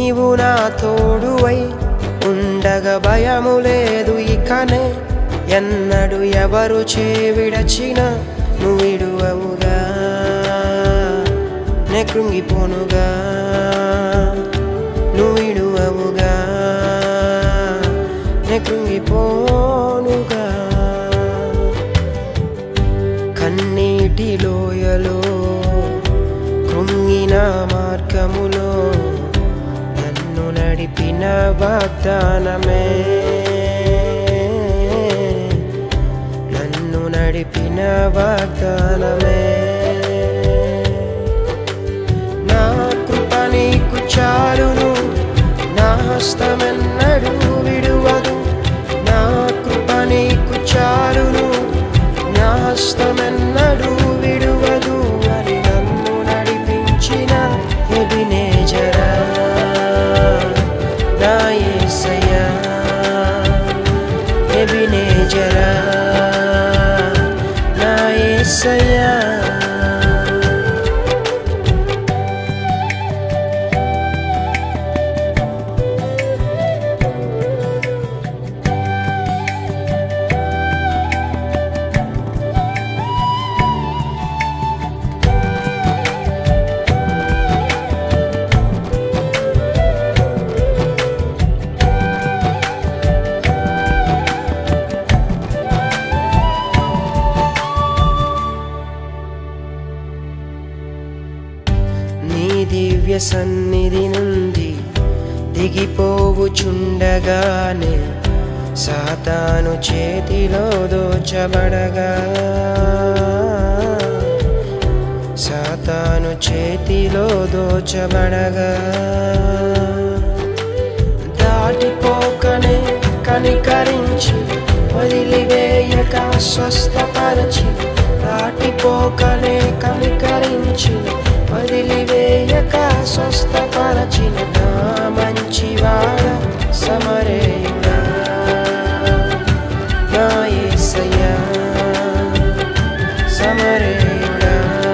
నీవు నా తోడువై ఉండగా భయము లేదు ఇకనే ఎన్నడు ఎవరు చేవిడచిన నువ్వు విడువవుగా నే కృంగిపోనుగా నువ్వు విడువవుగా నే కృంగిపోనుగా కన్నీటి లోయలో కృంగిన మార్గములో నన్ను నడిపిన వాగ్దానమే నన్ను నడిపిన వాగ్దానమే నా కృప నీకు చాలును నా హస్తమెన్నడు విడువదు నా కృప నీకు చాలును నా హస్తమెన్నడు విడువదు అని నన్ను నడిపించిన ఎబినేజరా నా యేసయ్యా ఎబినేజరా నా యేసయ్యా నీ దివ్య సన్నిధి నుండి దిగిపోవుచుండగానే సాతాను చేతిలో దోచబడగా సాతాను చేతిలో దోచబడగా దాటిపోకనే కనికరించి వదిలివేయక స్వస్థపరచి దాటిపోకనే కనికరించి వదిలివేయక స్వస్థపరచిన నా మంచివాడ సమరేయుడా నా యేసయ్యా సమరేయుడా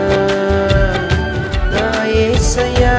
నా యేసయ్యా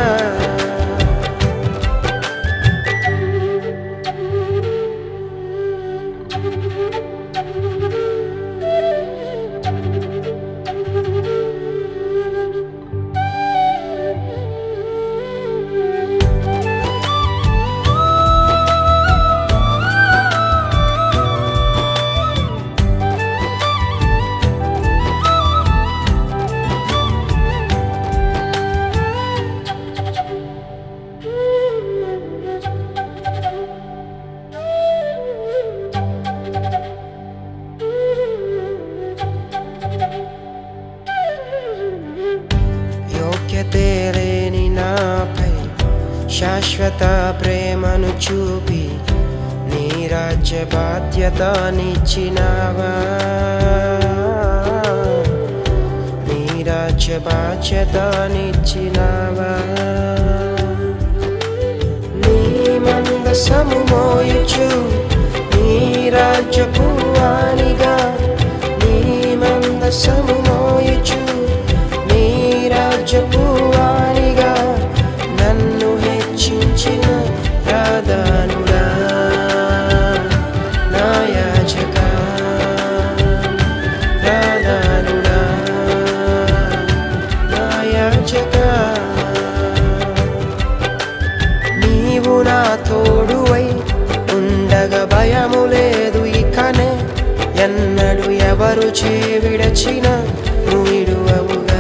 యోగ్యతే లేని నాపై శాశ్వత ప్రేమను చూపి నీ రాజ్య బాధ్యతనిచ్చినావా నీ రాజ్య బాధ్యతనిచ్చినావా నీ మందసము మోయుచు నీ రాజ్యపు వాణిగా నీ మందసము మోయుచు నీ రాజ్యపు వాణిగా నన్ను హెచ్చించిన ప్రాధానుడా నా యాచక ప్రాధానుడా నా యాచక నీవు నా తోడువై ఉండగా భయము లేదు ఇకనే ఎన్నడు ఎవరు చేవిడచిన నువ్వు విడువవుగా